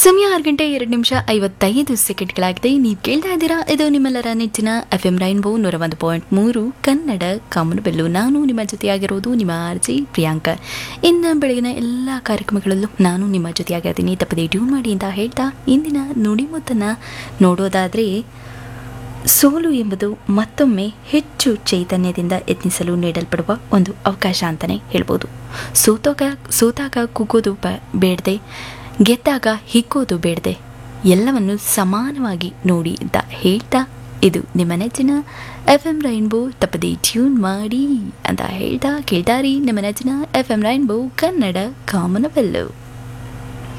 ಸಮಯ ಆರು ಗಂಟೆ ಎರಡು ನಿಮಿಷ ಐವತ್ತೈದು ಸೆಕೆಂಡ್ಗಳಾಗಿದೆ ನೀವು ಕೇಳ್ತಾ ಇದ್ದೀರಾ ಇದು ನಿಮ್ಮೆಲ್ಲರ ನೆಚ್ಚಿನ ಎಫ್ ಎಂ ರೈನ್ಬೋ ನೂರ ಒಂದು ಪಾಯಿಂಟ್ ಮೂರು ಕನ್ನಡ ಕಾಮನಬೆಲ್ಲು ನಾನು ನಿಮ್ಮ ಜೊತೆಯಾಗಿರೋದು ನಿಮ್ಮ ಆರ್ಜಿ ಪ್ರಿಯಾಂಕ ಇನ್ನು ಬೆಳಗಿನ ಎಲ್ಲ ಕಾರ್ಯಕ್ರಮಗಳಲ್ಲೂ ನಾನು ನಿಮ್ಮ ಜೊತೆಯಾಗಿರ್ತೀನಿ ತಪ್ಪದೆ ಟ್ಯೂನ್ ಮಾಡಿ ಅಂತ ಹೇಳ್ತಾ ಇಂದಿನ ನುಡಿಮುತ್ತನ್ನು ನೋಡೋದಾದರೆ ಸೋಲು ಎಂಬುದು ಮತ್ತೊಮ್ಮೆ ಹೆಚ್ಚು ಚೈತನ್ಯದಿಂದ ಯತ್ನಿಸಲು ನೀಡಲ್ಪಡುವ ಒಂದು ಅವಕಾಶ ಅಂತಲೇ ಹೇಳ್ಬೋದು ಸೋತಾಗ ಸೋತಾಗ ಕುಗ್ಗೋದು ಬ ಬೇಡದೆ ಗೆದ್ದಾಗ ಹಿಗ್ಗೋದು ಬೇಡದೆ ಎಲ್ಲವನ್ನು ಸಮಾನವಾಗಿ ನೋಡಿ ಅಂತ ಹೇಳ್ತಾ ಇದು ನಿಮ್ಮ ನೆಚ್ಚಿನ ಎಫ್ ಎಂ ರೈನ್ಬೋ ತಪ್ಪದೆ ಟ್ಯೂನ್ ಮಾಡಿ ಅಂತ ಹೇಳ್ತಾ ಕೇಳ್ತಾರಿ ನಿಮ್ಮ ನೆಚ್ಚಿನ ಎಫ್ ಎಂ ರೈನ್ಬೋ ಕನ್ನಡ ಕಾಮನವೆಲ್ಲು